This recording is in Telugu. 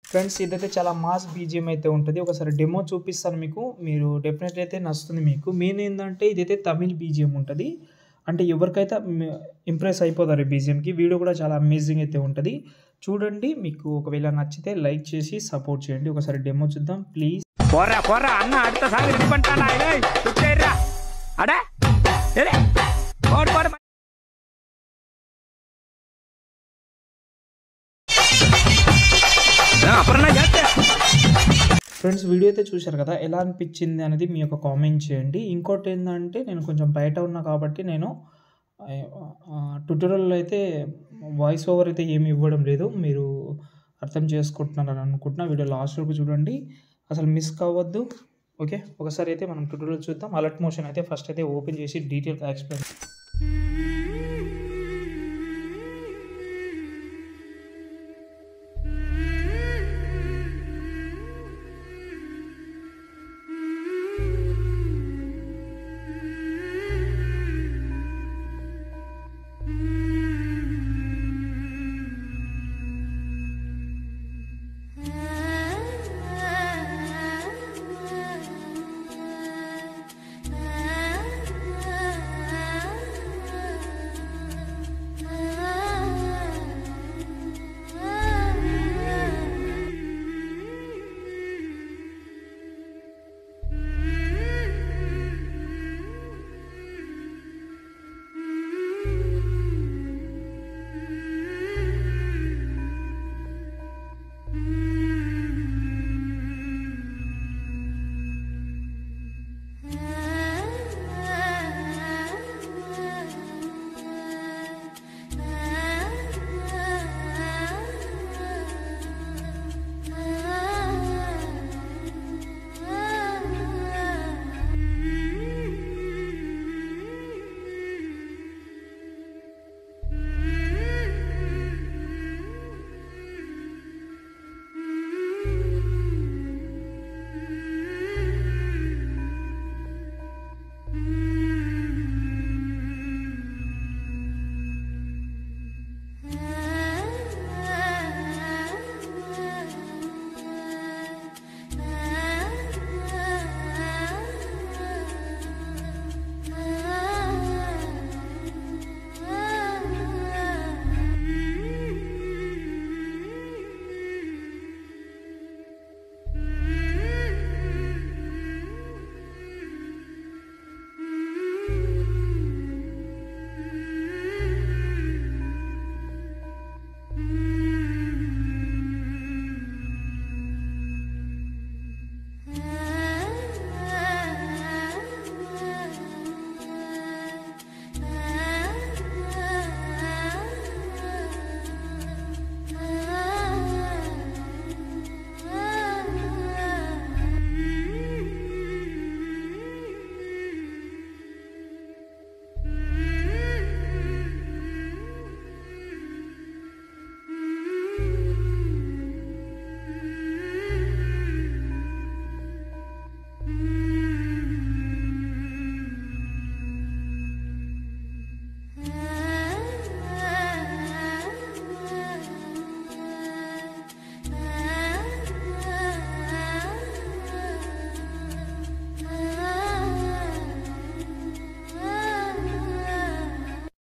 ఫ్రెండ్స్ ఇదైతే చాలా మాస్ బీజిఎం అయితే ఉంటుంది ఒకసారి డెమో చూపిస్తాను మీకు మీరు డెఫినెట్లీ అయితే నచ్చుతుంది మీకు మెయిన్ ఏంటంటే ఇదైతే తమిళ్ బీజిఎం ఉంటుంది అంటే ఎవరికైతే ఇంప్రెస్ అయిపోతారు ఈ బీజిఎంకి వీడియో కూడా చాలా అమేజింగ్ అయితే ఉంటుంది చూడండి మీకు ఒకవేళ నచ్చితే లైక్ చేసి సపోర్ట్ చేయండి ఒకసారి డెమో చూద్దాం ప్లీజ్ போறா போறா அண்ணா அடுத்த சாங் ரெடி பண்ணிட்டானா ஏய் சுத்தேறா அட ஏலே போடு போடு ஆ, அப்புறம் என்ன చేస్తే ఫ్రెండ్స్ వీడియో అయితే చూశారు కదా ఎలా అనిపించింది అనేది మీ యొక్క కామెంట్ చేయండి ఇంకోటి ఏంటంటే నేను కొంచెం బయట ఉన్నా కాబట్టి నేను ట్విట్టర్లో అయితే వాయిస్ ఓవర్ అయితే ఏమి ఇవ్వడం లేదు మీరు అర్థం చేసుకుంటున్నారని అనుకుంటున్నా వీడియో లాస్ట్ వరకు చూడండి అసలు మిస్ కావద్దు ఓకే ఒకసారి అయితే మనం ట్విట్టర్లో చూద్దాం అలర్ట్ మోషన్ అయితే ఫస్ట్ అయితే ఓపెన్ చేసి డీటెయిల్గా ఎక్స్ప్లెయిన్